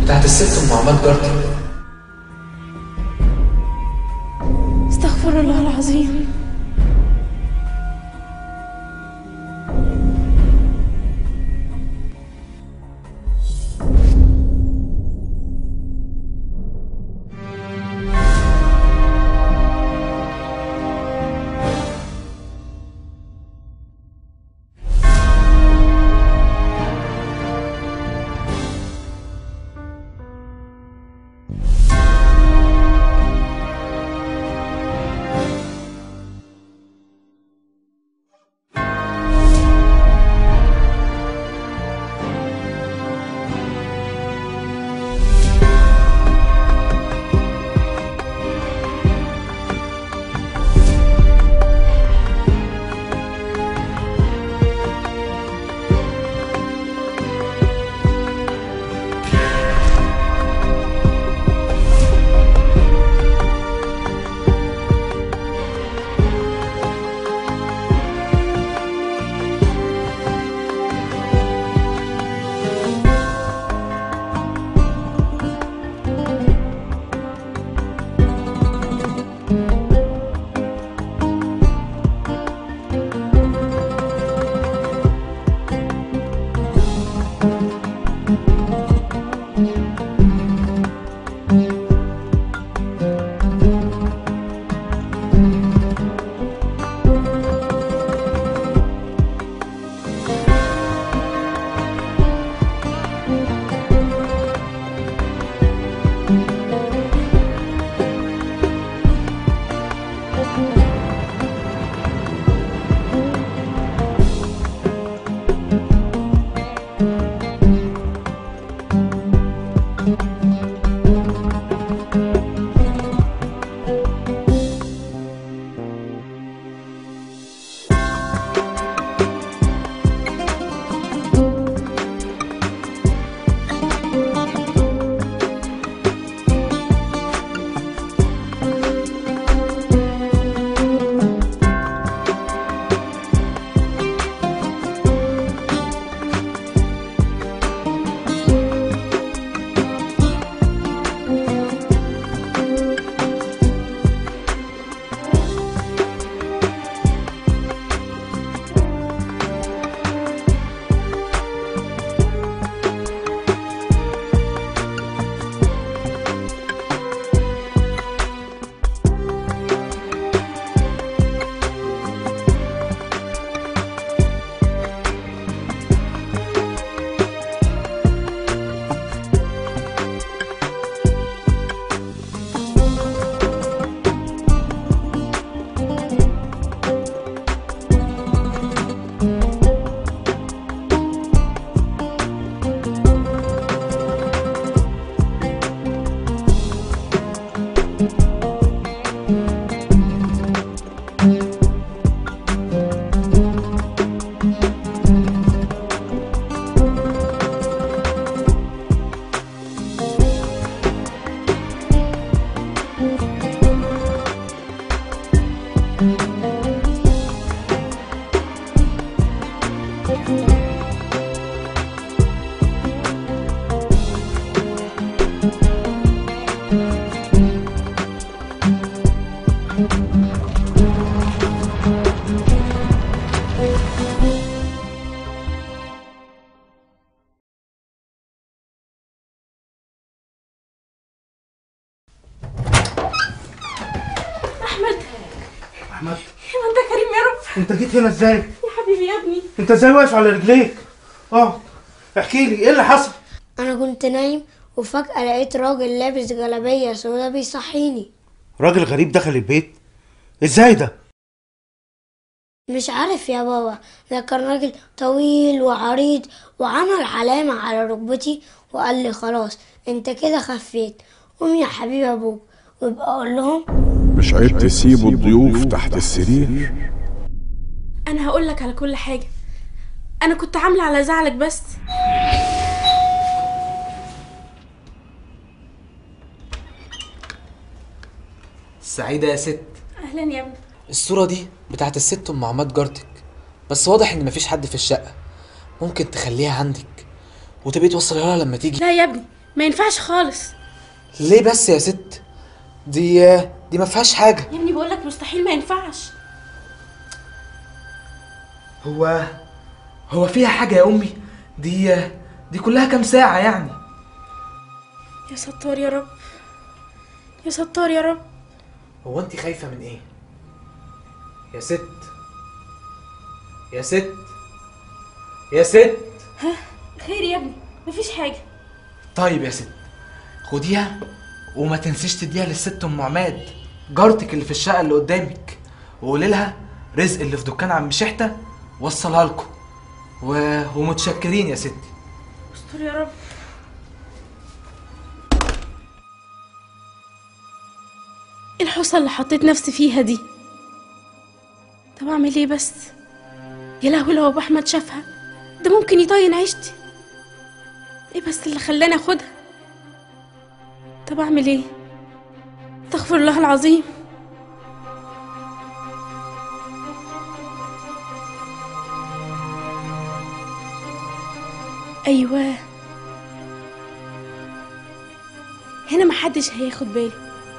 بتاعت الست ام عماد جارتي استغفر الله العظيم احمد احمد يا انت كريم يا رب انت جيت هنا ازاي يا حبيبي يا ابني انت ازاي واقف على رجليك اه احكي لي ايه اللي حصل انا كنت نايم وفجأة لقيت راجل لابس جلابية سودا بيصحيني راجل غريب دخل البيت ازاي ده مش عارف يا بابا ده كان راجل طويل وعريض وعمل علامة على ركبتي وقال لي خلاص انت كده خفيت قوم يا حبيب ابوك ويبقى اقول لهم مش عيب تسيبوا الضيوف تحت السرير انا هقول لك على كل حاجه انا كنت عامله على زعلك بس سعيدة يا ست اهلا يا ابني الصورة دي بتاعت الست ام عماد جارتك بس واضح ان مفيش حد في الشقة ممكن تخليها عندك وتبقي توصليها لها لما تيجي لا يا ابني ما ينفعش خالص ليه بس يا ست دي دي ما فيهاش حاجه يا ابني بقول لك مستحيل ما ينفعش هو هو فيها حاجة يا أمي دي دي كلها كام ساعة يعني يا ستار يا رب يا ستار يا رب هو انت خايفه من ايه يا ست يا ست يا ست خير يا ابني مفيش حاجه طيب يا ست خديها وما تنسيش تديها للست ام عماد جارتك اللي في الشقة اللي قدامك وقولي لها رزق اللي في دكان عم شحتة وصلها لكم و... ومتشكرين يا ستي استر يا رب إيه الحصة اللي حطيت نفسي فيها دي طب اعمل ايه بس يا لهوي لو ابو احمد شافها ده ممكن يطين عيشتي ايه بس اللي خلاني اخدها طب اعمل ايه استغفر الله العظيم ايوه هنا محدش هياخد باله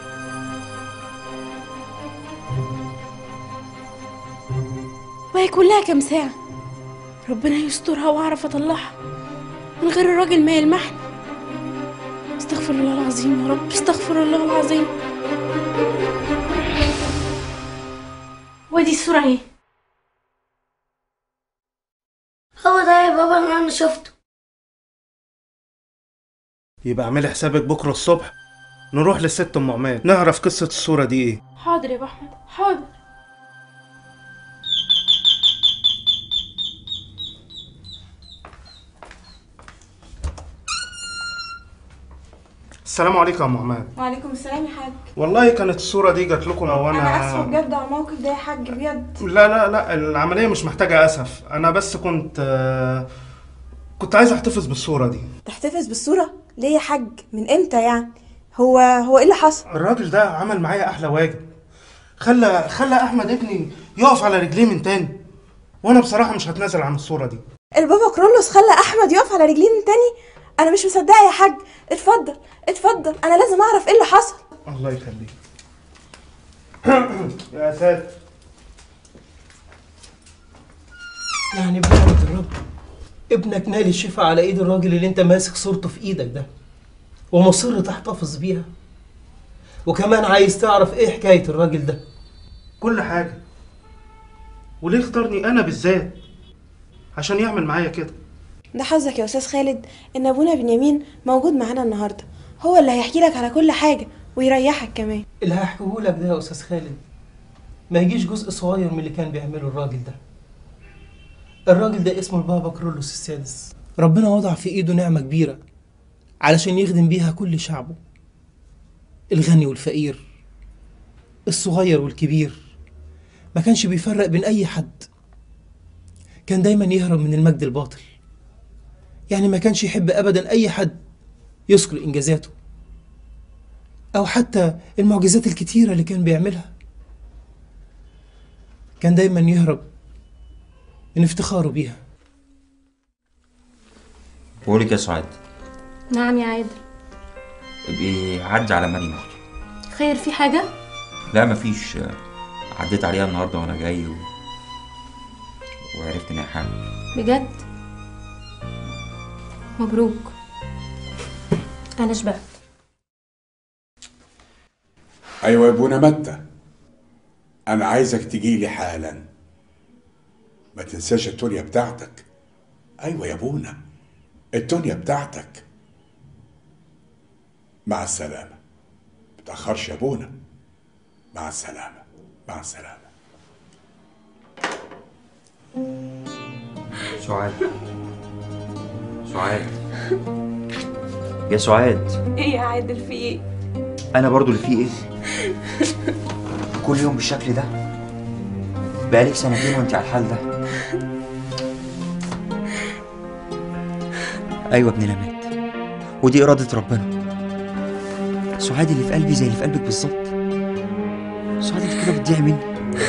وهي كلها كام ساعة ربنا يسترها واعرف اطلعها من غير الراجل ما يلمحني استغفر الله العظيم يا رب استغفر الله العظيم ودي الصورة اهي هو ده يا بابا اللي انا شفته يبقى اعملي حسابك بكره الصبح نروح للست ام عماد نعرف قصه الصوره دي ايه حاضر يا ابو احمد حاضر السلام عليكم يا ام عماد وعليكم السلام يا حاج والله كانت الصوره دي جات لكم وانا انا اسفه بجد على الموقف ده يا حاج بجد لا لا لا العمليه مش محتاجه اسف انا بس كنت آه، كنت عايز احتفظ بالصوره دي تحتفظ بالصوره ليه يا حاج من امتى يعني هو هو ايه اللي حصل الراجل ده عمل معايا احلى واجب خلى خلى احمد ابني يقف على رجليه من تاني وانا بصراحه مش هتنازل عن الصوره دي البابا كرولوس خلى احمد يقف على رجليه من تاني انا مش مصدقه يا حاج اتفضل اتفضل انا لازم اعرف ايه اللي حصل الله يخليك يا ساتر يعني بنعمة الرب ابنك نال الشفاء على ايد الراجل اللي انت ماسك صورته في ايدك ده ومصر تحتفظ بيها وكمان عايز تعرف ايه حكاية الراجل ده كل حاجه وليه اختارني انا بالذات عشان يعمل معايا كده ده حظك يا استاذ خالد ان ابونا بنيامين موجود معانا النهارده هو اللي هيحكي لك على كل حاجه ويريحك كمان اللي هحكيهولك ده يا استاذ خالد ما يجيش جزء صغير من اللي كان بيعمله الراجل ده الراجل ده اسمه البابا كرولوس السادس ربنا وضع في ايده نعمة كبيرة علشان يخدم بيها كل شعبه الغني والفقير الصغير والكبير ما كانش بيفرق بين اي حد كان دايما يهرب من المجد الباطل يعني ما كانش يحب ابدا اي حد يذكر انجازاته او حتى المعجزات الكتيرة اللي كان بيعملها كان دايما يهرب من افتخاره بيها بقولك يا سعاد نعم يا عادل ابقي عدي على مريم اختي خير في حاجة لا مفيش عديت عليها النهارده وانا جاي و... وعرفت ان هي حامل بجد مبروك انا شبعت ايوه يا ابونا متى انا عايزك تجي لي حالا ما تنساش التونيا بتاعتك ايوه يا ابونا التونيا بتاعتك مع السلامه متاخرش يا ابونا مع السلامه مع السلامه سعاد سعاد يا سعاد ايه يا عادل في ايه انا برضو اللي فيه ايه كل يوم بالشكل ده بقالك سنتين وانت على الحال ده ايوه ابننا مات ودي اراده ربنا سعاد اللي في قلبي زي اللي في قلبك بالظبط سعاد انت كده بتضيعي مني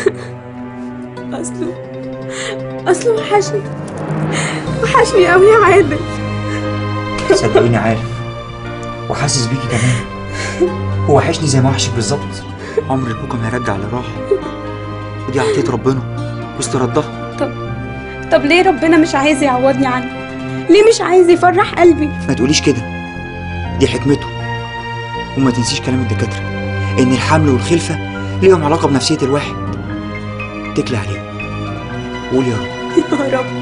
اصله اصله وحشني وحشني قوي يا عادل صدقيني عارف وحاسس بيكي كمان ووحشني زي ما وحشك بالظبط عمر ابوكم هيرجع اللي راح ودي عطية ربنا واستردها طب ليه ربنا مش عايز يعوضني عنه ليه مش عايز يفرح قلبي ما تقوليش كده دي حكمته وما تنسيش كلام الدكاترة إن الحمل والخلفة ليهم علاقة بنفسية الواحد اتكلي عليه قول يا رب يا رب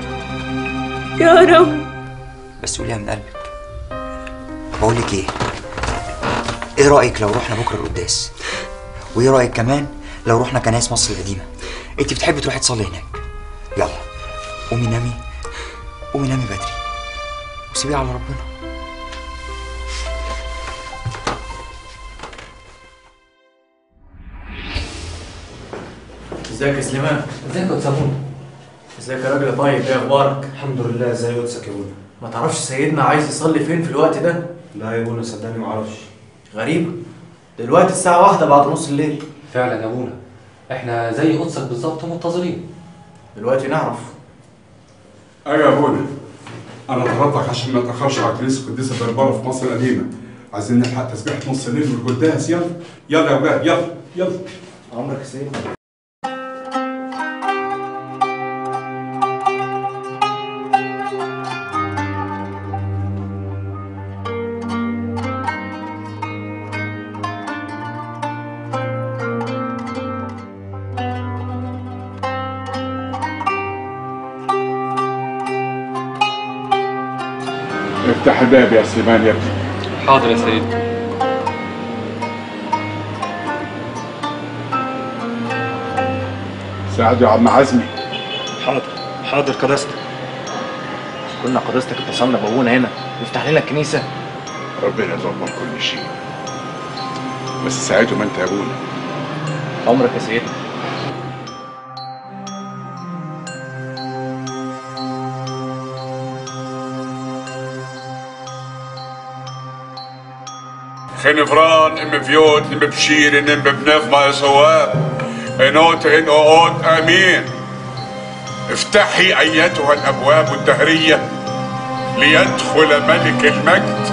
يا رب بس قوليها من قلبك بقول لك ايه ايه رايك لو رحنا بكره القداس وايه رايك كمان لو رحنا كنايس مصر القديمه انت بتحبي تروحي تصلي هناك يلا قومي نامي قومي نامي بدري وسيبيه على ربنا ازيك يا سليمان ازيك يا صابون ازيك يا راجل طيب ايه اخبارك الحمد لله زي قدسك يا ابونا ما تعرفش سيدنا عايز يصلي فين في الوقت ده لا يا ابونا صدقني ما اعرفش غريبة دلوقتي الساعة واحدة بعد نص الليل فعلا يا ابونا احنا زي قدسك بالظبط منتظرين دلوقتي نعرف ايوه يا ابونا انا طردتك عشان ما اتاخرش على كنيسه القديسه بربره في مصر القديمه عايزين نلحق تسبيحه نص الليل والقداس يلا يلا يا اولاد يلا يلا عمرك يا سيدنا افتح الباب يا سليمان يا ابني حاضر يا سيد ساعده يا عم عزمي حاضر حاضر قداستك كنا قداستك اتصلنا بابونا هنا يفتح لنا الكنيسة ربنا يضمن كل شيء بس ساعته ما انت يا ابونا عمرك يا سيدنا خين فران ام فيوت ام بشير ام بنف ما يسواب انوت ان اوت امين افتحي ايتها الابواب الدهريه ليدخل ملك المجد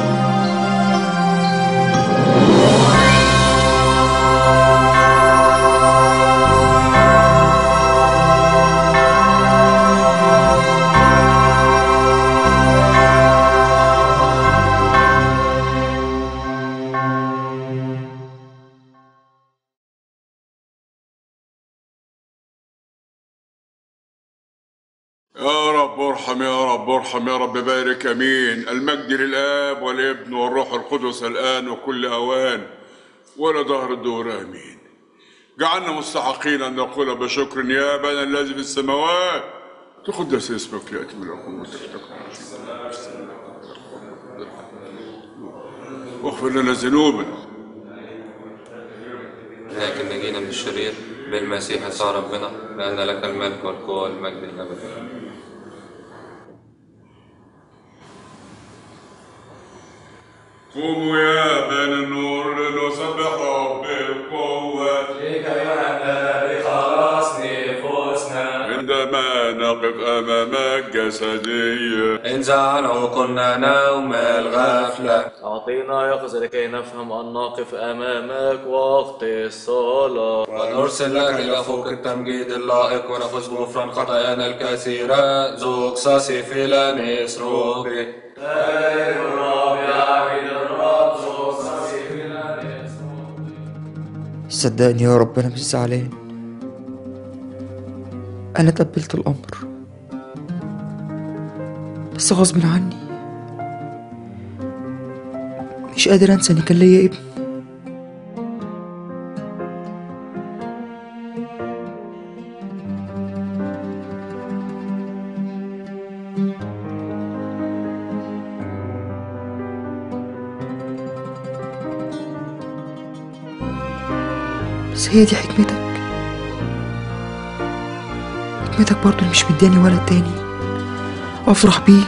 يا رب ارحم يا رب ارحم يا رب بارك امين المجد للاب والابن والروح القدس الان وكل اوان ولا ظهر الدور امين جعلنا مستحقين ان نقول بشكر يا ابانا الذي في السماوات تقدس اسمك ياتي ملكوتك واغفر لنا ذنوبنا لكن نجينا من الشرير بالمسيح يسوع ربنا لأن لك الملك والقوة والمجد الأبدي قوموا يا بني النور لنسبح رب القوة فيك يا بخلاص نفوسنا عندما نقف أمامك جسديا إن زعنا وقلنا نوم الغفلة أعطينا يقظة لكي نفهم أن نقف أمامك وقت الصلاة ونرسل لك إلى فوق التمجيد اللائق ونفوز بغفران خطايانا الكثيرة ذوق صاصي في لانيس روبي صدقني يا رب انا مش زعلان انا تبلت الامر بس غصب عني مش قادر انسى ان كان ليا ابن بس هي دي حكمتك حكمتك برضو اللي مش مداني ولد تاني افرح بيه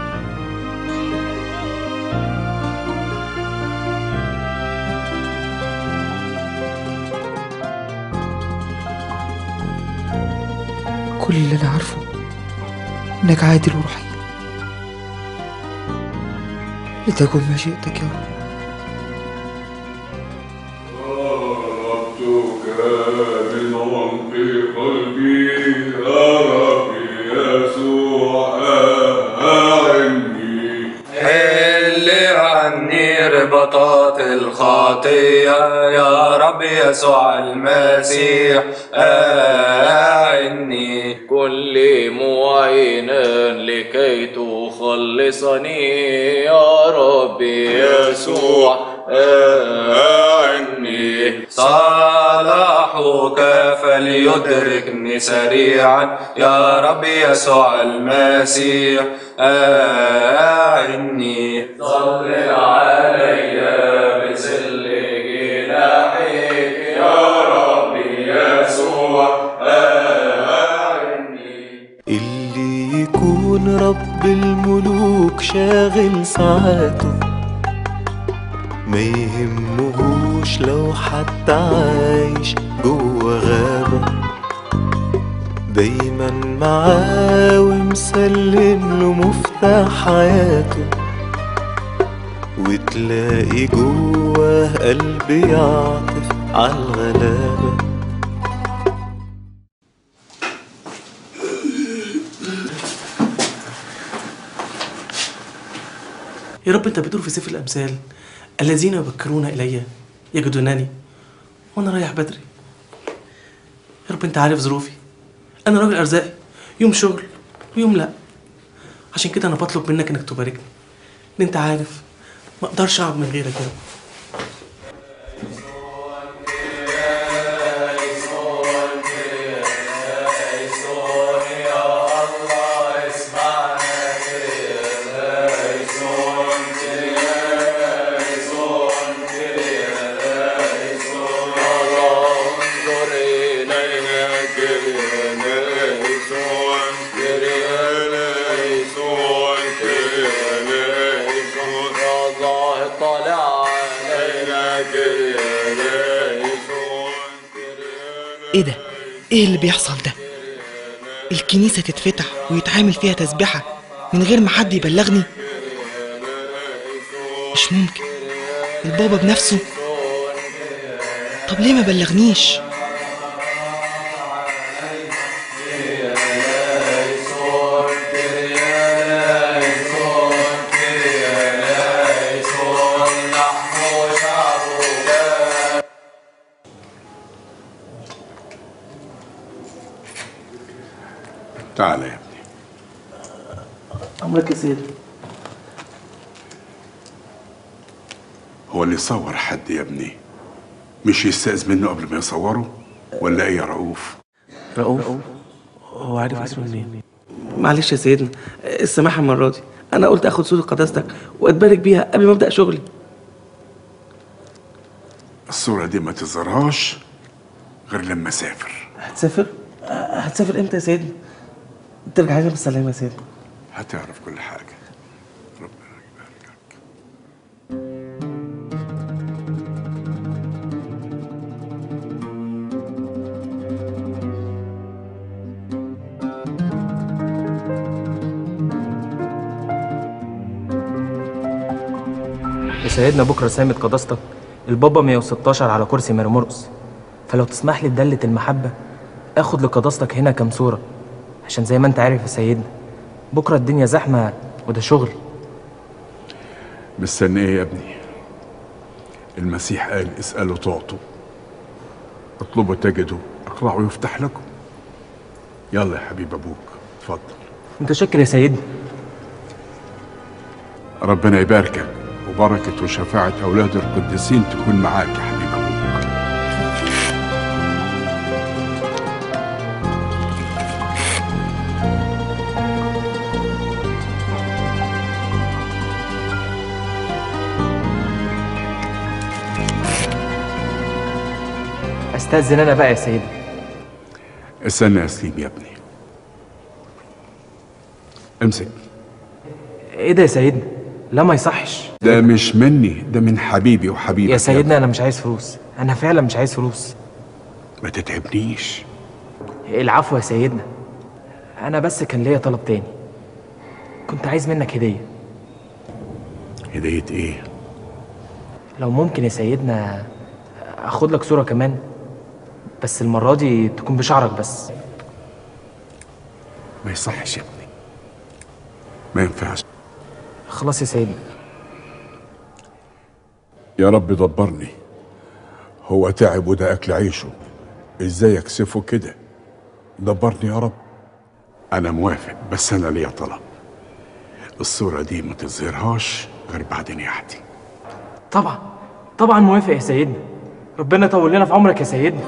كل اللي انا عارفه انك عادل ورحيم لتكن مشيئتك يا رب طلبتك من عمق قلبي يا ربي يسوع أعني حل عني ربطات الخطية يا رب يسوع المسيح أعني كل معين لكي تخلصني يا رب يسوع أعني صلاحك فليدركني سريعا يا رب يسوع المسيح أعني صل علي بسل جناحك يا رب يسوع اللي يكون رب الملوك شاغل ساعاته ما يهمهوش لو حتى عايش جوه غابة دايما معاه ومسلم له مفتاح حياته وتلاقي جواه قلب يعطف عالغلابة يا رب انت بتقول في سفر الامثال الذين يبكرون الي يجدونني وانا رايح بدري يا رب انت عارف ظروفي انا راجل ارزاقي يوم شغل ويوم لا عشان كده انا بطلب منك انك تباركني ان انت عارف ما اقدرش اقعد من غيرك يا رب ايه ده ايه اللي بيحصل ده الكنيسة تتفتح ويتعامل فيها تسبحة من غير ما حد يبلغني مش ممكن البابا بنفسه طب ليه ما بلغنيش تعالى يا ابني امرك يا سيدي هو اللي يصور حد يا ابني مش يستأذ منه قبل ما يصوره ولا ايه يا رؤوف رؤوف هو عارف اسمه منين معلش يا سيدنا السماحة المرة دي أنا قلت آخد صورة قداستك وأتبارك بيها قبل ما أبدأ شغلي الصورة دي ما تظهرهاش غير لما اسافر هتسافر؟ أه، هتسافر إمتى يا سيدنا؟ ترجع لنا بالسلامة يا سيدنا هتعرف كل حاجة يا سيدنا بكره سامة قداستك البابا 116 على كرسي مرمرقص فلو تسمح لي بدلة المحبة اخد لقداستك هنا كام صورة عشان زي ما انت عارف يا سيدنا بكره الدنيا زحمة وده شغل مستني ايه يا ابني المسيح قال اسألوا تعطوا اطلبوا تجدوا اقرعوا يفتح لكم يلا يا حبيب ابوك اتفضل متشكر يا سيدنا ربنا يباركك وبركة وشفاعة أولاد القديسين تكون معاك يا حبيب أبوك استأذن انا بقى يا سيدنا استنى يا سليم يا ابني امسك ايه ده يا سيدنا لا ما يصحش ده مش مني ده من حبيبي وحبيبك يا سيدنا انا مش عايز فلوس انا فعلا مش عايز فلوس ما تتعبنيش العفو يا سيدنا انا بس كان ليا طلب تاني كنت عايز منك هديه هدية ايه لو ممكن يا سيدنا اخد لك صورة كمان بس المرة دي تكون بشعرك بس ما يصحش يا ابني ما ينفعش خلاص يا سيدنا يا رب دبرني هو تعب وده اكل عيشه ازاي اكسفه كده دبرني يا رب انا موافق بس انا ليا طلب الصورة دي ما تظهرهاش غير بعد نياحتي طبعا طبعا موافق يا سيدنا ربنا يطول لنا في عمرك يا سيدنا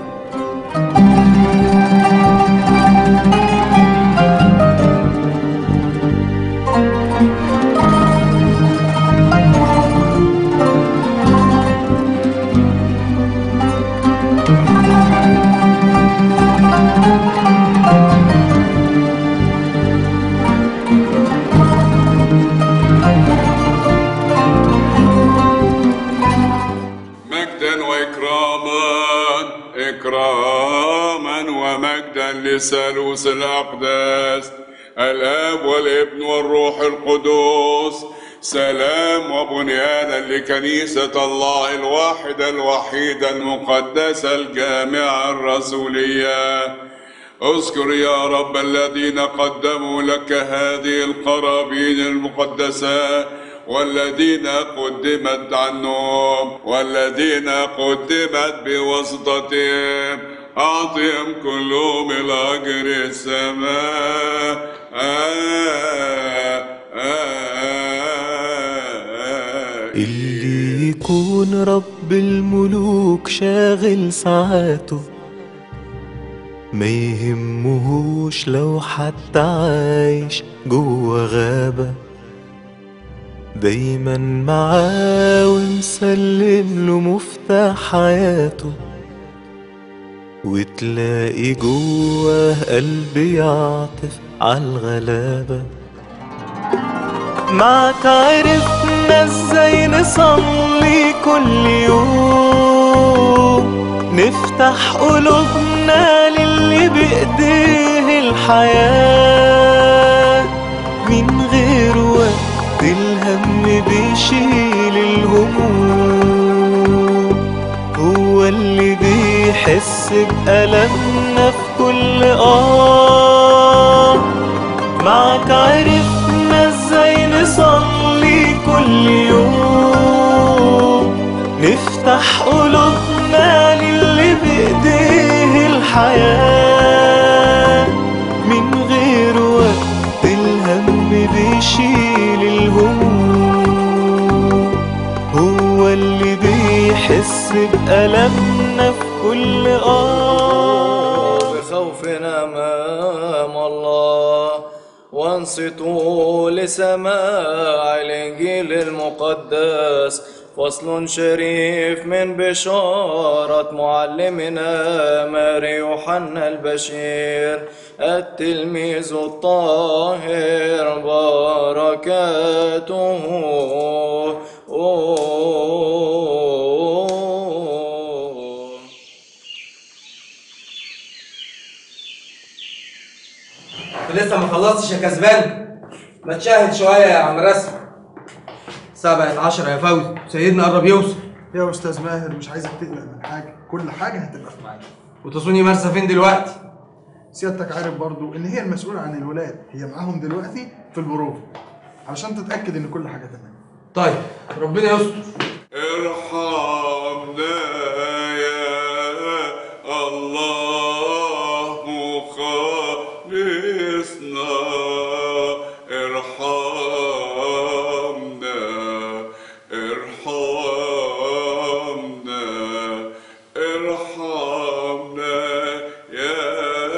مجدا واكراما اكراما ومجدا للثالوث الاقداس الاب والابن والروح القدس سلام وبنيانا لكنيسه الله الواحده الوحيده المقدسه الجامعه الرسوليه اذكر يا رب الذين قدموا لك هذه القرابين المقدسه والذين قدمت عنهم والذين قدمت بواسطتهم أعطهم كلهم الأجر السماء اللي يكون رب الملوك شاغل ساعاته ما يهمهوش لو حتى عايش جوه غابة دايما معاه ومسلم له مفتاح حياته وتلاقي جواه قلب يعطف عالغلابة معك عرفنا ازاي نصلي كل يوم نفتح قلوبنا للي بإيديه الحياة من غير وقت الهم بيشيل الهموم هو اللي بيحس بألمنا في كل آه معك عرفنا ازاي نصلي كل يوم نفتح قلوبنا للي بإيديه الحياة من غير وقت الهم بيشيل الهموم هو اللي بيحس بألمنا في كل آه بخوفنا أمام الله وانصتوا لسماع الإنجيل المقدس فصل شريف من بشارة معلمنا ماري يوحنا البشير التلميذ الطاهر بركاته انت لسه ما خلصتش يا كسبان ما تشاهد شويه يا عم رسم سبعة عشرة يا فوزي سيدنا قرب يوصل يا استاذ ماهر مش عايزك تقلق من حاجه كل حاجه هتبقى في ميعادها وتصوني مرسى فين دلوقتي سيادتك عارف برضو ان هي المسؤوله عن الولاد هي معاهم دلوقتي في البروف علشان تتاكد ان كل حاجه تمام طيب ربنا يستر ارحمنا يا الله مخلصنا ارحمنا ارحمنا ارحمنا يا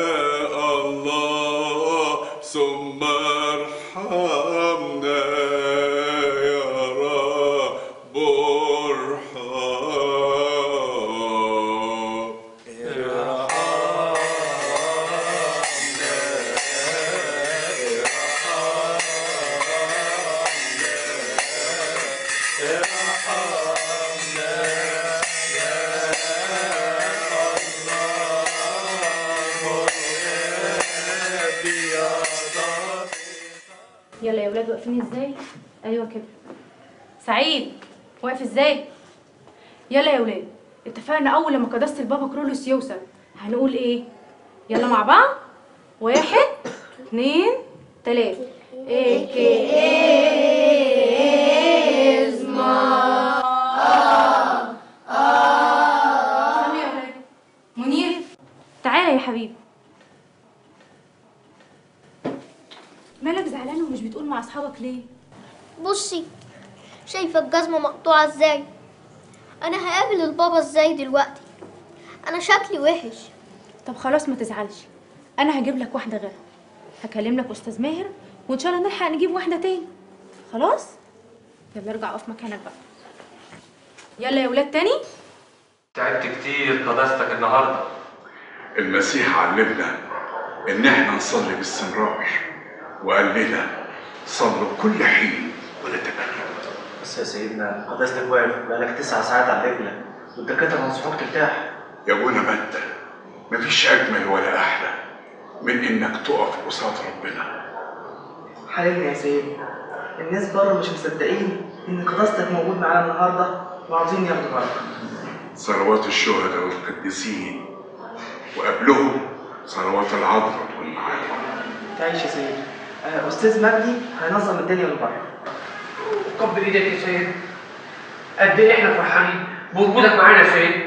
الله ثم ارحمنا يا رب ارحم يلا يا ولاد واقفين ازاي ايوه كده سعيد واقف ازاي يلا يا ولاد اتفقنا اول لما قداسه البابا كرولوس يوصل هنقول ايه يلا مع بعض واحد اتنين تلاته سامي يا ولاد. منير تعالى يا حبيبي مالك زعلان ومش بتقول مع اصحابك ليه بصي شايفة الجزمة مقطوعة ازاي انا هقابل البابا ازاي دلوقتي انا شكلي وحش طب خلاص ما تزعلش انا هجيب لك واحده غيرها هكلم لك استاذ ماهر وان شاء الله نلحق نجيب واحده تاني خلاص يلا ارجع اقف مكانك بقى يلا يا ولاد تاني تعبت كتير قداستك النهارده المسيح علمنا ان احنا نصلي باستمرار وقال لنا صلوا كل حين ولا تمنوا بس يا سيدنا قداستك واقف بقالك تسع ساعات على رجلك والدكاتره نصحوك ترتاح يا ابونا متى مفيش اجمل ولا احلى من انك تقف قصاد ربنا حبيبي يا سيدنا الناس بره مش مصدقين ان قداستك موجود معانا النهارده وعاوزين ياخدوا بركه صلوات الشهداء والقديسين وقبلهم صلوات العذراء والمعاني تعيش يا سيدي آه، استاذ مجدي هينظم الدنيا من بره قبل ايدك يا سيد قد ايه احنا فرحانين بوجودك معانا يا سيد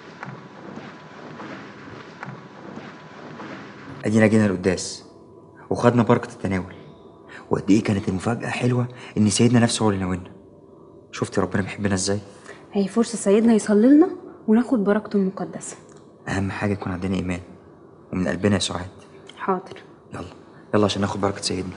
ادينا جينا القداس وخدنا بركة التناول وقد ايه كانت المفاجأة حلوة ان سيدنا نفسه هو اللي ناولنا شفتي ربنا بيحبنا ازاي هي فرصة سيدنا يصلي لنا وناخد بركته المقدسة اهم حاجة يكون عندنا ايمان ومن قلبنا يا سعاد حاضر يلا يلا عشان ناخد بركة سيدنا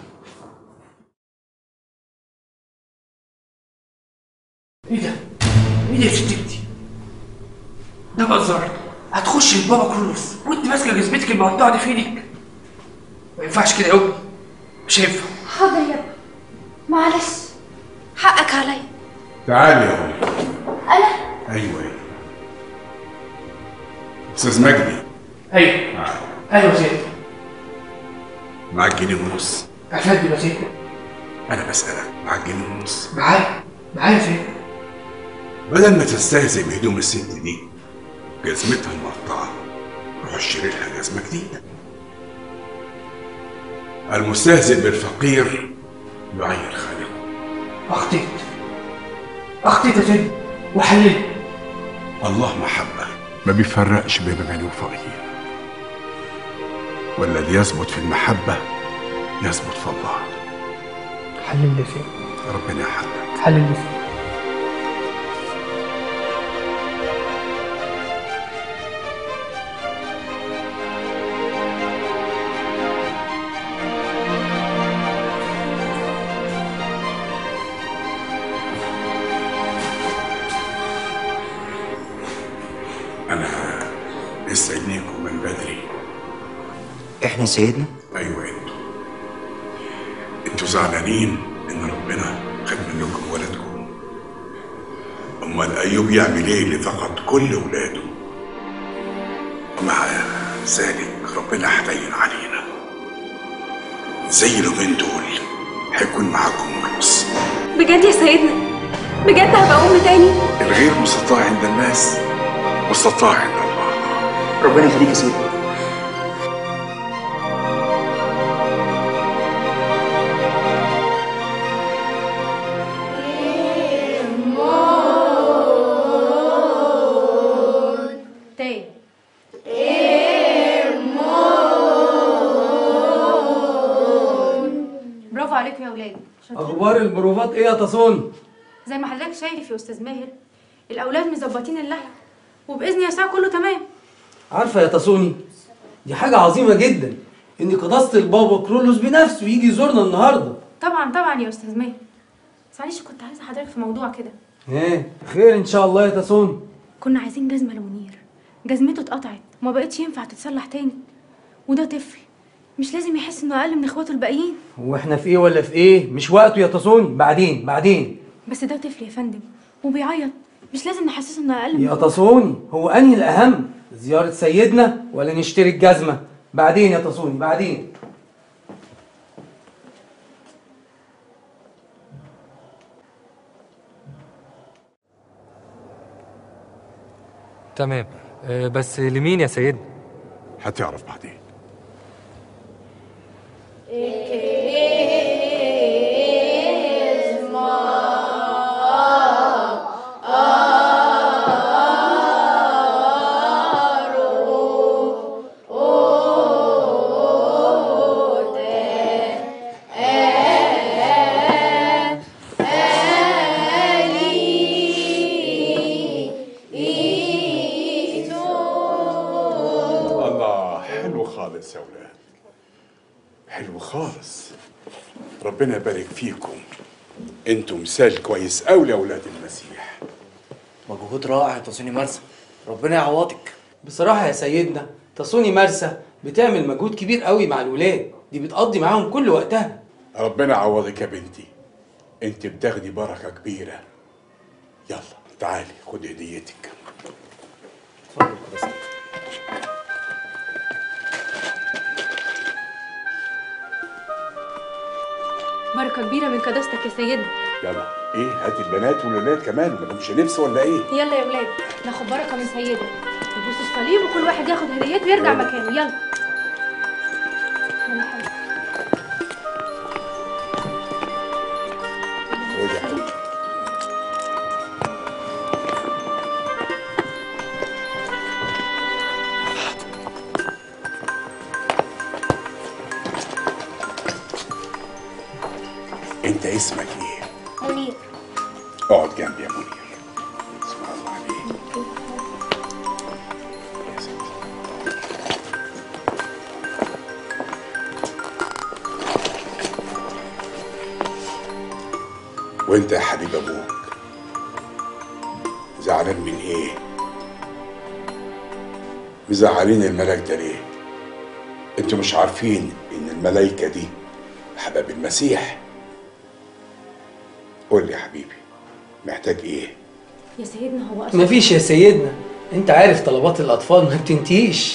ايه ده؟ ايه ده يا ست انتي؟ ده بزار هتخش البابا كرولوس وانت ماسكه جزمتك المقطعه دي في ايدك ما ينفعش كده يا امي مش هينفع حاضر يا ابني معلش حقك عليا تعالي يا ولد انا ايوه ايوه استاذ مجدي ايوه ايوه يا سيدي معاك جنيه ونص افندم يا سيدي انا بسالك معاك جنيه ونص معايا معايا يا سيدي بدل ما تستهزئ بهدوم الست دي جزمتها المقطعة روح اشتري لها جزمة جديدة المستهزئ بالفقير يعير خالقه اخطيت اخطيت يا سيدي وحللت الله محبة ما بيفرقش بين غني وفقير والذي يثبت في المحبة يثبت في الله حلل لي سيدي ربنا يحلك حلل لي سيدي أنا مستنيكم من بدري احنا سيدنا أيوة انتوا انتوا زعلانين إن ربنا خد منكم ولدكم أمال أيوب يعمل إيه اللي فقد كل ولاده ومع ذلك ربنا حنين علينا زي اليومين دول هيكون معاكم مرقص بجد يا سيدنا بجد هبقى أم تاني الغير مستطاع عند الناس مستطاع عند الله ربنا يخليك يا سيدي تاني برافو عليكم يا ولاد شاطرين. اخبار البروفات ايه يا تصون زي ما حضرتك شايف يا استاذ ماهر الاولاد مظبطين اللحن وباذن يسوع كله تمام عارفه يا تصوني دي حاجه عظيمه جدا ان قداسه البابا كرولوس بنفسه يجي يزورنا النهارده طبعا طبعا يا استاذ ماهر بس معلش كنت عايزه حضرتك في موضوع كده ايه خير ان شاء الله يا تصون كنا عايزين جزمه لمنير جزمته اتقطعت وما بقتش ينفع تتصلح تاني وده طفل مش لازم يحس انه اقل من اخواته الباقيين هو احنا في ايه ولا في ايه مش وقته يا تصوني بعدين بعدين بس ده طفل يا فندم وبيعيط مش لازم نحسسه انه اقل من يا تصوني هو انهي الاهم زياره سيدنا ولا نشتري الجزمه بعدين يا تصوني بعدين تمام آه، بس لمين يا سيدنا هتعرف بعدين الله حلو خالص يا ولاد حلو خالص ربنا يبارك فيكم انتم مثال كويس قوي لاولاد المسيح مجهود رائع يا تصوني مرسى ربنا يعوضك بصراحة يا سيدنا تصوني مرسى بتعمل مجهود كبير قوي مع الولاد دي بتقضي معاهم كل وقتها ربنا يعوضك يا بنتي انت بتاخدي بركه كبيره يلا تعالي خد هديتك بركة كبيرة من قداستك يا سيدنا يلا ايه هات البنات والولاد كمان ما لهمش نفس ولا ايه يلا يا ولاد ناخد بركة من سيدنا نبوس الصليب وكل واحد ياخد هديته ويرجع مكانه يلا يلا حبيبي. خد يا حبيبي انت اسمك ايه منير اقعد جنبي يا منير اسم الله عليك يا ستي. وانت يا حبيب ابوك زعلان من ايه مزعلين الملاك ده ليه انتوا مش عارفين ان الملايكه دي حباب المسيح قول لي يا حبيبي محتاج ايه يا سيدنا هو أصلا مفيش يا سيدنا انت عارف طلبات الاطفال ما بتنتهيش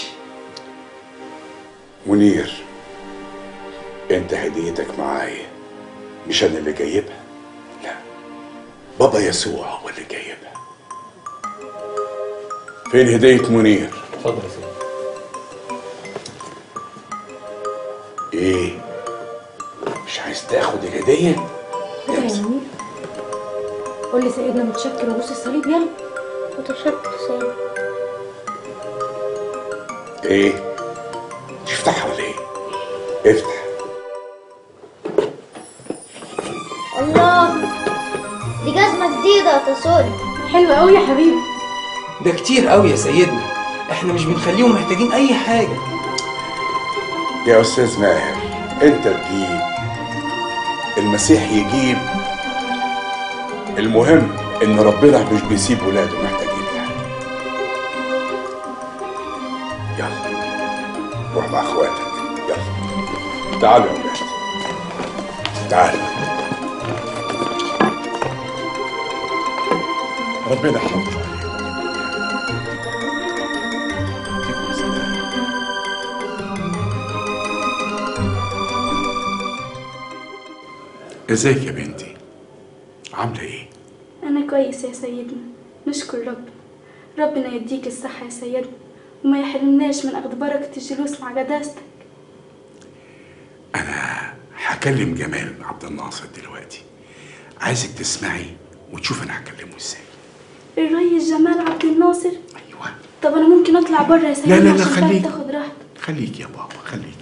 منير انت هديتك معايا مش انا اللي جايبها لا بابا يسوع هو اللي جايبها فين هدية منير اتفضل يا سيدنا ايه مش عايز تاخد الهدية خدها يا منير قول لي سيدنا متشكر وبوس الصليب يلا متشكر سيدنا ايه تفتحها ولا ايه افتح الله دي جزمة جديدة يا تصوني حلوة قوي يا حبيبي ده كتير قوي يا سيدنا احنا مش بنخليهم محتاجين اي حاجة يا استاذ ماهر انت تجيب المسيح يجيب المهم ان ربنا مش بيسيب ولاده محتاجين لها يلا روح مع اخواتك يلا تعالوا يا ولاد تعالوا ربنا يحفظك ازيك يا بنتي عامله ايه أنا كويس يا سيدنا نشكر ربنا ربنا يديك الصحة يا سيدنا وما يحرمناش من أخذ بركة الجلوس مع قداستك هكلم جمال عبد الناصر دلوقتي عايزك تسمعي وتشوف انا هكلمه ازاي الريس جمال عبد الناصر أيوة طب أنا ممكن أطلع بره يا سيدنا لا، لا، لا، عشان خليك. تاخد راحتك خليك يا بابا خليك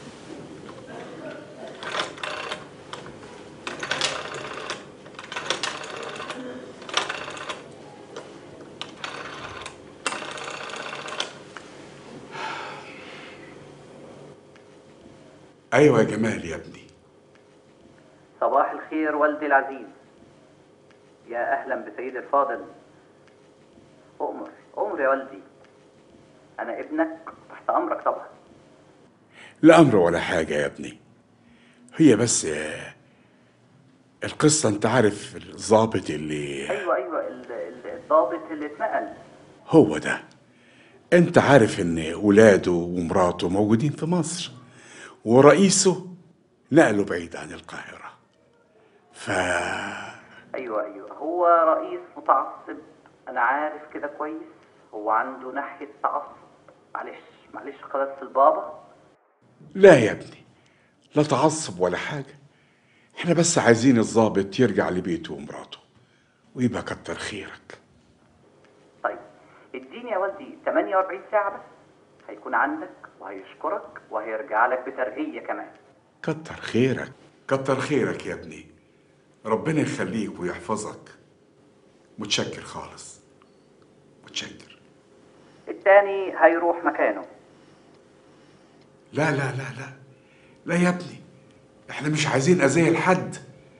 ايوه يا جمال يا ابني صباح الخير والدي العزيز يا أهلا بسيد الفاضل أؤمر أؤمر يا والدي أنا ابنك تحت أمرك طبعا لا امر ولا حاجه يا ابني هي بس آه، القصه انت عارف الضابط اللي أيوة أيوة ال- ال- الضابط اللي اتنقل هو ده انت عارف ان ولاده ومراته موجودين في مصر ورئيسه نقله بعيد عن القاهرة ف أيوة أيوة هو رئيس متعصب أنا عارف كده كويس هو عنده ناحية تعصب معلش معلش قداسة البابا لا يا ابني لا تعصب ولا حاجة احنا بس عايزين الضابط يرجع لبيته ومراته ويبقى كتر خيرك طيب اديني يا والدي 48 ساعة بس هيكون عندك وهيشكرك وهيرجع لك بترقية كمان كتر خيرك كتر خيرك يا ابني ربنا يخليك ويحفظك متشكر خالص متشكر التاني هيروح مكانه لا لا لا لا لا يا ابني احنا مش عايزين اذية لحد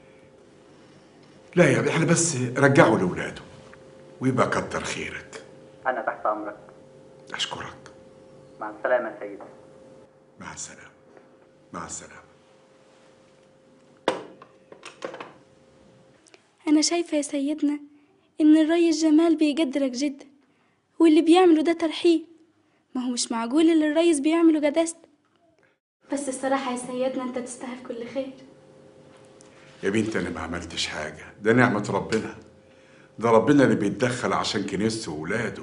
لا يا ابني احنا بس رجعوا لاولاده ويبقى كتر خيرك أنا تحت أمرك اشكرك مع السلامة يا سيدي مع السلامة مع السلامة أنا شايفة يا سيدنا إن الريس جمال بيقدرك جدا واللي بيعمله ده ترحيب ما هو مش معقول اللي الريس بيعمله جدست بس الصراحة يا سيدنا أنت تستاهل كل خير يا بنت انا ما عملتش حاجة ده نعمة ربنا ده ربنا اللي بيتدخل عشان كنيسته وولاده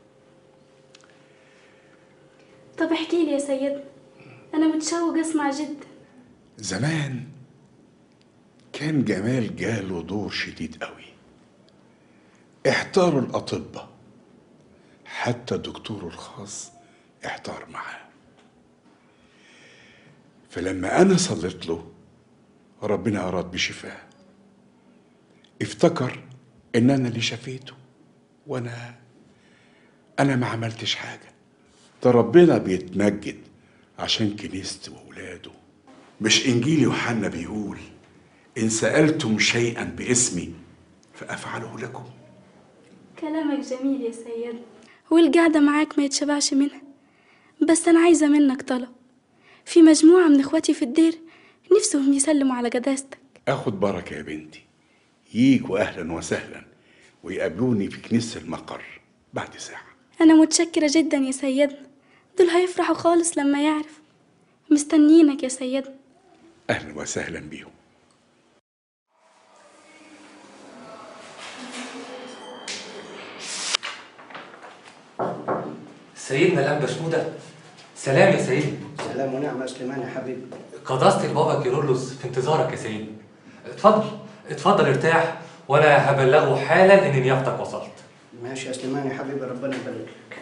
طب احكي لي يا سيدنا أنا متشوق أسمع جدا زمان كان جمال جاله دور شديد قوي احتاروا الأطباء حتى دكتوره الخاص احتار معاه فلما أنا صليت له ربنا أراد بشفاه افتكر إن أنا اللي شفيته وأنا أنا ما عملتش حاجة ده ربنا بيتمجد عشان كنيسته وولاده مش إنجيل يوحنا بيقول إن سألتم شيئا باسمي فأفعله لكم كلامك جميل يا سيدنا والقعدة معاك ما يتشبعش منها بس أنا عايزة منك طلب في مجموعة من إخواتي في الدير نفسهم يسلموا على قداستك اخد بركة يا بنتي ييجوا أهلا وسهلا ويقابلوني في كنيسة المقر بعد ساعة أنا متشكرة جدا يا سيدنا دول هيفرحوا خالص لما يعرفوا مستنيينك يا سيدنا أهلا وسهلا بيهم سيدنا الأنبا شنودة سلام يا سيدي سلام ونعمة سليمان يا حبيبي قداسة البابا كيرلس في انتظارك يا سيدي اتفضل اتفضل ارتاح وانا هبلغه حالا ان نيافتك وصلت ماشي يا سليمان يا حبيبي ربنا يبارك لك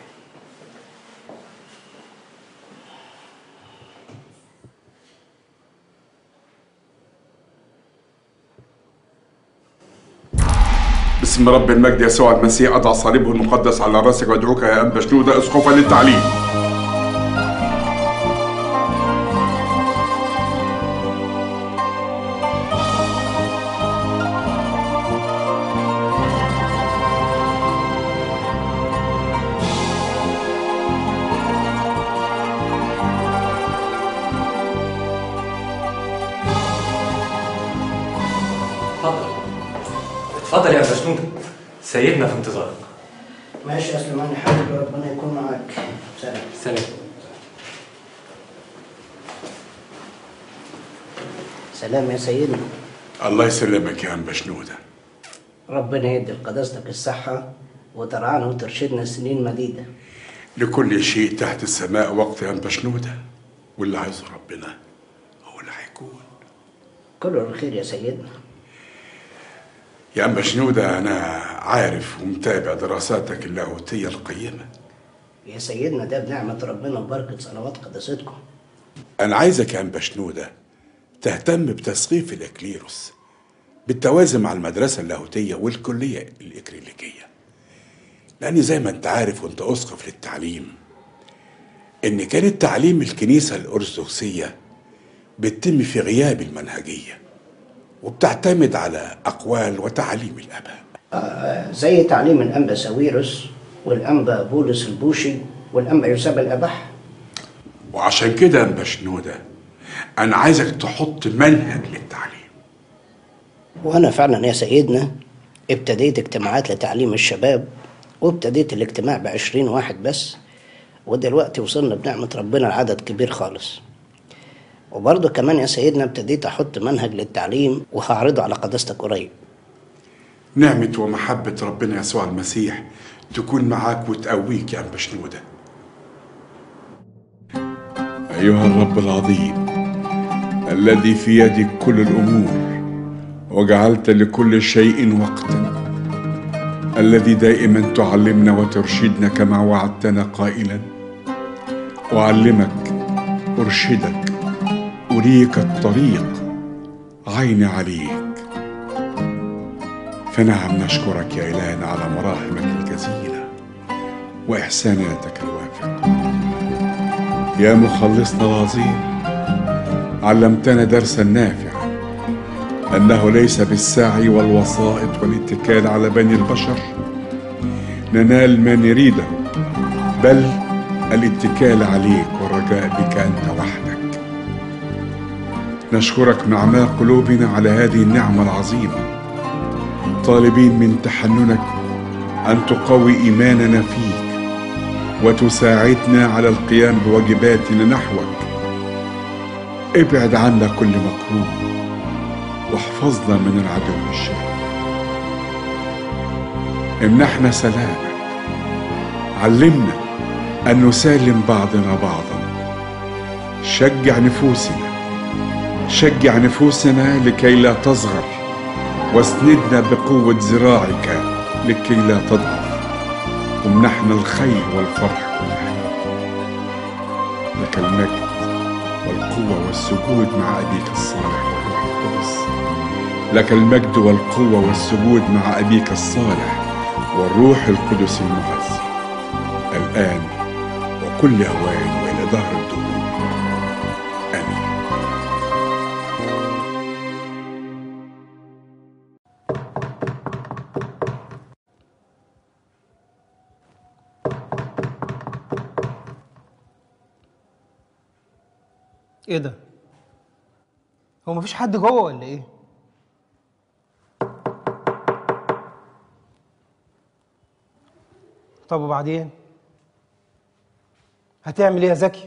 باسم رب المجد يسوع المسيح أضع صليبه المقدس على راسك وأدعوك يا أنبا شنودة أسقفا للتعليم اتفضل اتفضل يا أنبا شنودة سيدنا في انتظارك ماشي يا سليمان يا حبيبي ربنا يكون معاك سلام سلام سلام يا سيدنا الله يسلمك يا أنبا شنودة ربنا يدي لقداستك الصحة وترعانا وترشدنا سنين مديدة لكل شيء تحت السماء وقت يا أنبا شنودة واللي عايزه ربنا كله الخير يا سيدنا يا أنبا شنودة أنا عارف ومتابع دراساتك اللاهوتية القيمة يا سيدنا ده بنعمة ربنا وبركة صلوات قداستكم أنا عايزك يا أنبا شنودة تهتم بتثقيف الإكليروس بالتوازن مع المدرسة اللاهوتية والكلية الإكليريكية لأن زي ما أنت عارف وأنت أسقف للتعليم إن كان التعليم الكنيسة الأرثوذكسية بتتم في غياب المنهجية وبتعتمد على أقوال وتعاليم الآباء آه زي تعليم الأنبا ساويرس والأنبا بولس البوشي والأنبا يوسابا الأبح وعشان كده يا أنبا شنودة أنا عايزك تحط منهج للتعليم وأنا فعلا يا سيدنا ابتديت اجتماعات لتعليم الشباب وابتديت الاجتماع بعشرين واحد بس ودلوقتي وصلنا بنعمة ربنا لعدد كبير خالص وبرضه كمان يا سيدنا ابتديت أحط منهج للتعليم وهعرضه على قداستك قريب نعمة ومحبة ربنا يسوع المسيح تكون معاك وتقويك يا أم بشنودة أيها الرب العظيم الذي في يدك كل الأمور وجعلت لكل شيء وقتا الذي دائما تعلمنا وترشدنا كما وعدتنا قائلا أعلمك أرشدك أريك الطريق عيني عليك فنعم نشكرك يا إلهنا على مراحمك الجزيلة وإحساناتك الوافرة يا مخلصنا العظيم علمتنا درسا نافعا أنه ليس بالسعي والوسائط والاتكال على بني البشر ننال ما نريده بل الاتكال عليك والرجاء بك أنت وحدك نشكرك من أعماق قلوبنا على هذه النعمة العظيمة طالبين من تحننك أن تقوي إيماننا فيك وتساعدنا على القيام بواجباتنا نحوك ابعد عنا كل مكروه واحفظنا من العدو الشرير امنحنا سلامك علمنا أن نسالم بعضنا بعضا شجع نفوسنا شجع نفوسنا لكي لا تصغر واسندنا بقوة ذراعك لكي لا تضعف وامنحنا الخير والفرح كلها لك المجد والقوة والسجود مع أبيك الصالح والروح القدس لك المجد والقوة والسجود مع أبيك الصالح والروح القدس المعزي الآن وكل أوان وإلى دهر الدهور آمين ايه ده هو مفيش حد جوه ولا ايه طب وبعدين هتعمل ايه يا زكي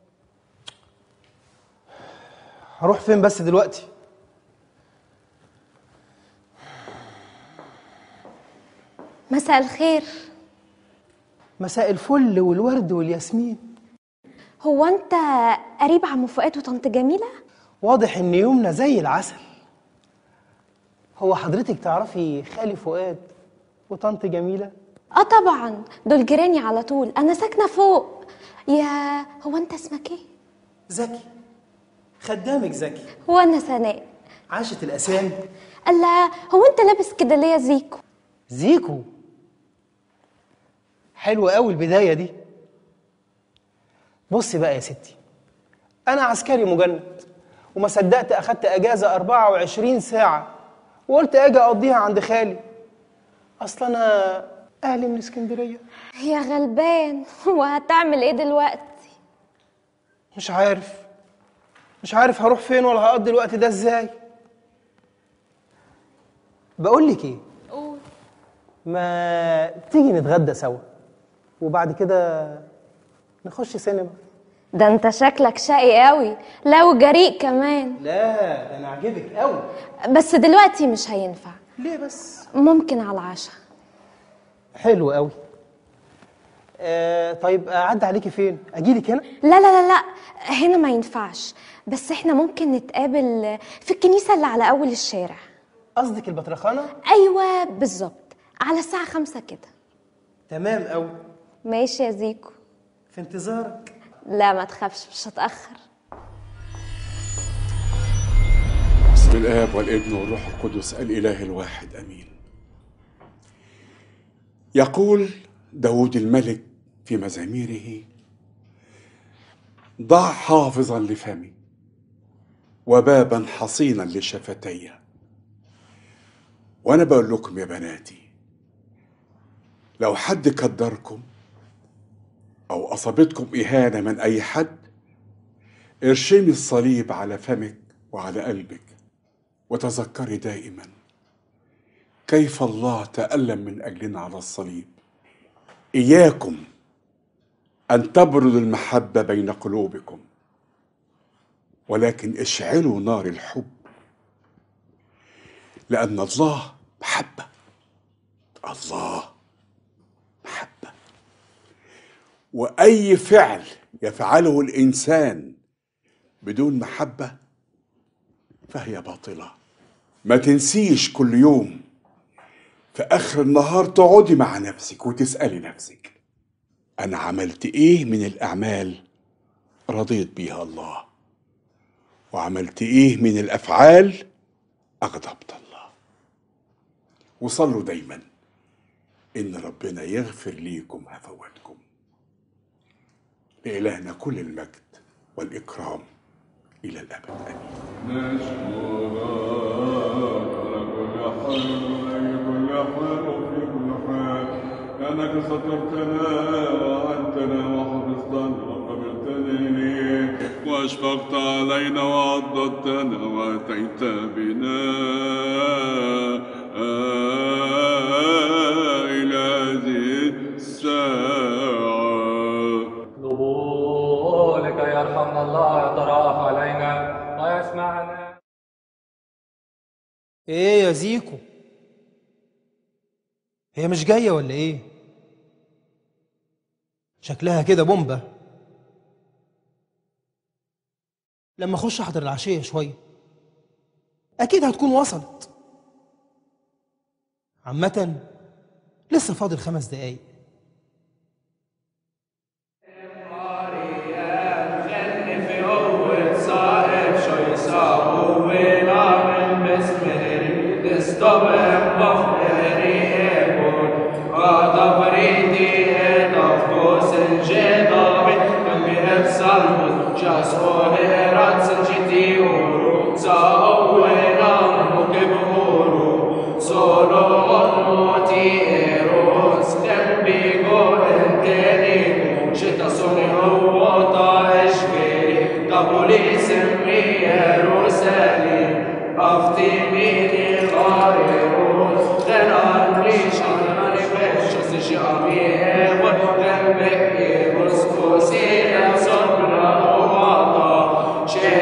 هروح فين بس دلوقتي مساء الخير مساء الفل والورد والياسمين هو انت قريب عم فؤاد وطنط جميله واضح ان يومنا زي العسل هو حضرتك تعرفي خالي فؤاد وطنط جميله اه طبعا دول جيراني على طول انا ساكنه فوق يا هو انت اسمك ايه زكي خدامك زكي وانا سناء عاشت الاسامي الله هو انت لابس كده ليه يا زيكو زيكو حلوة قوي البداية دي بصي بقى يا ستي أنا عسكري مجند وما صدقت أخدت أجازة 24 ساعة وقلت أجي أقضيها عند خالي أصل أنا أهلي من اسكندرية يا غلبان وهتعمل ايه دلوقتي مش عارف مش عارف هروح فين ولا هقضي الوقت ده إزاي بقول لك إيه قول ما تيجي نتغدى سوا وبعد كده نخش سينما ده انت شكلك شقي قوي لا وجريء كمان لا ده انا عاجبك قوي بس دلوقتي مش هينفع ليه بس ممكن على العشاء حلو قوي آه طيب اعدي عليكي فين اجيلك هنا لا لا لا لا هنا ما ينفعش بس احنا ممكن نتقابل في الكنيسة اللي على أول الشارع قصدك البطرخانه أيوة بالظبط على الساعة خمسة كده تمام قوي ماشي يا زيكو في انتظارك لا ما تخافش مش هتأخر بسم الآب والابن والروح القدس الإله الواحد أمين يقول داود الملك في مزاميره ضع حافظا لفمي وبابا حصينا لشفتي وانا بقول لكم يا بناتي لو حد كدركم او اصابتكم اهانه من اي حد ارشمي الصليب على فمك وعلى قلبك وتذكري دائما كيف الله تألم من أجلنا على الصليب إياكم أن تبرد المحبة بين قلوبكم ولكن اشعلوا نار الحب لأن الله محبة الله واي فعل يفعله الانسان بدون محبه فهي باطله ما تنسيش كل يوم في اخر النهار تقعدي مع نفسك وتسالي نفسك انا عملت ايه من الاعمال رضيت بيها الله وعملت ايه من الافعال اغضبت الله وصلوا دايما ان ربنا يغفر ليكم هفواتكم لالهنا كل المجد والاكرام الى الابد امين لأنك سترتنا وأنتنا وحفظتنا وقبلتني وأشفقت علينا وعضدتنا وأتيت بنا إلى هذه الساعة اطلبوا لكي يرحمنا الله يتراءف علينا ويسمعنا ايه يا زيكو هي مش جاية ولا ايه شكلها كده بومبا لما اخش احضر العشية شوية اكيد هتكون وصلت عامة لسه فاضل خمس دقايق في أول صائب شو يساوي ونعمل بسمري نستبق بفري يكون غضب ريدي دفتوس الجدابي كمي السلم جاسون راتس الجدي ورو ساوي نعمل كبهورو سولو موتي إيروس تنبي قول الكريم شتا صوني هو طايش فيري قبولي سمي يروسالي أفتي ميني غاريروس غنان ريش أنا نفش سيشي أمي وغنبك يروس كوسينا صبنا ومعطا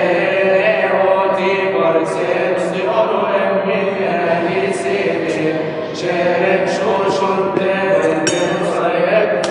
شيري برسيل سيقولوا أمي أهلي سيدي شيرك شوشن تبن صيب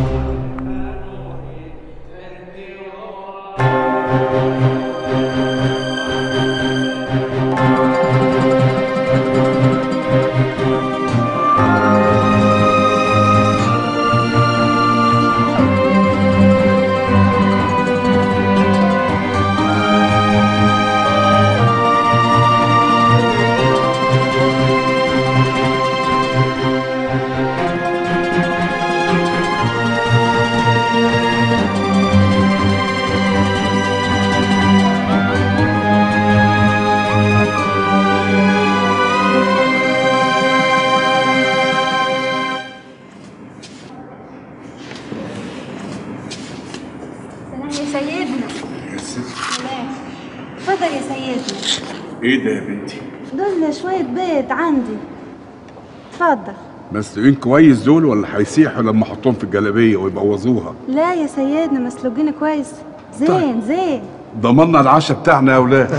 سلام يا سيدنا سلام اتفضل يا سيدنا ايه ده يا بنتي دول شوية بيض عندي اتفضل مسلوقين كويس دول ولا هيسيحوا لما احطهم في الجلابيه ويبوظوها لا يا سيدنا مسلوقين كويس زين زين ضمننا العشاء بتاعنا يا اولاد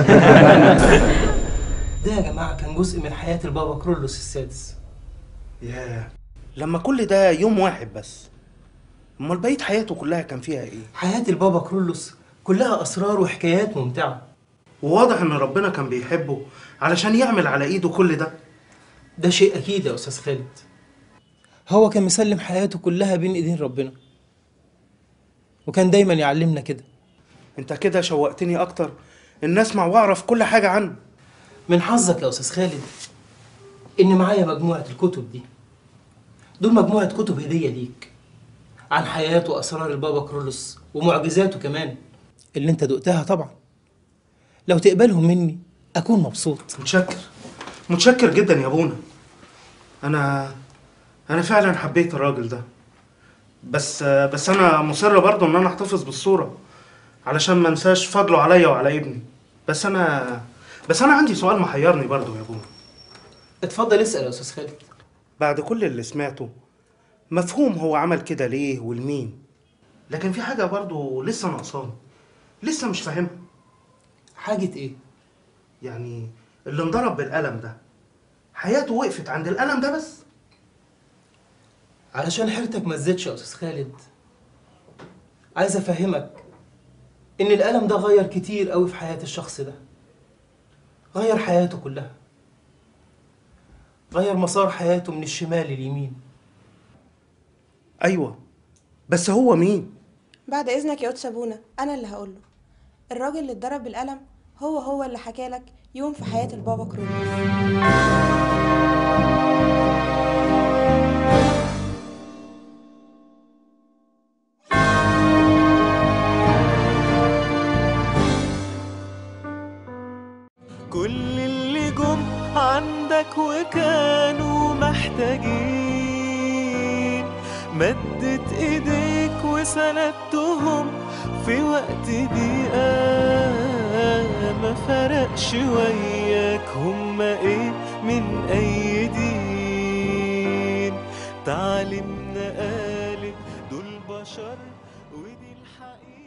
ده يا جماعة كان جزء من حياة البابا كرولوس السادس ياه لما كل ده يوم واحد بس امال بقيه حياته كلها كان فيها ايه حياة البابا كرولوس كلها أسرار وحكايات ممتعة وواضح ان ربنا كان بيحبه علشان يعمل على ايده كل ده ده شيء أكيد يا أستاذ خالد هو كان مسلم حياته كلها بين إيدين ربنا وكان دايما يعلمنا كده انت كده شوقتني اكتر ان اسمع واعرف كل حاجه عنه من حظك يا أستاذ خالد إن معايا مجموعة الكتب دي دول مجموعة كتب هدية ليك عن حياته وأسرار البابا كرولوس ومعجزاته كمان اللي أنت دقتها طبعا لو تقبلهم مني أكون مبسوط متشكر متشكر جدا يا ابونا انا انا فعلا حبيت الراجل ده بس بس انا مصر برضه ان انا احتفظ بالصوره علشان ما انساش فضله عليا وعلى ابني بس انا بس انا عندي سؤال محيرني برضه يا ابونا اتفضل اسال يا استاذ خالد بعد كل اللي سمعته مفهوم هو عمل كده ليه ولمين لكن في حاجه برضه لسه ناقصاني لسه مش فاهمها حاجه ايه يعني اللي انضرب بالقلم ده حياته وقفت عند القلم ده بس علشان حيرتك ما تزيدش يا استاذ خالد عايز افهمك ان الالم ده غير كتير قوي في حياة الشخص ده غير حياته كلها غير مسار حياته من الشمال لليمين ايوه بس هو مين بعد اذنك يا قدس ابونا انا اللي هقوله الراجل اللي اتضرب بالقلم هو هو اللي حكالك يوم في حياة البابا كرولوس كل اللي جم عندك وكانوا محتاجين مدت ايديك وسندتهم في وقت ضيقة ما فرقش وياك هما ايه من اي دين تعليمنا قالت دول بشر ودي الحقيقة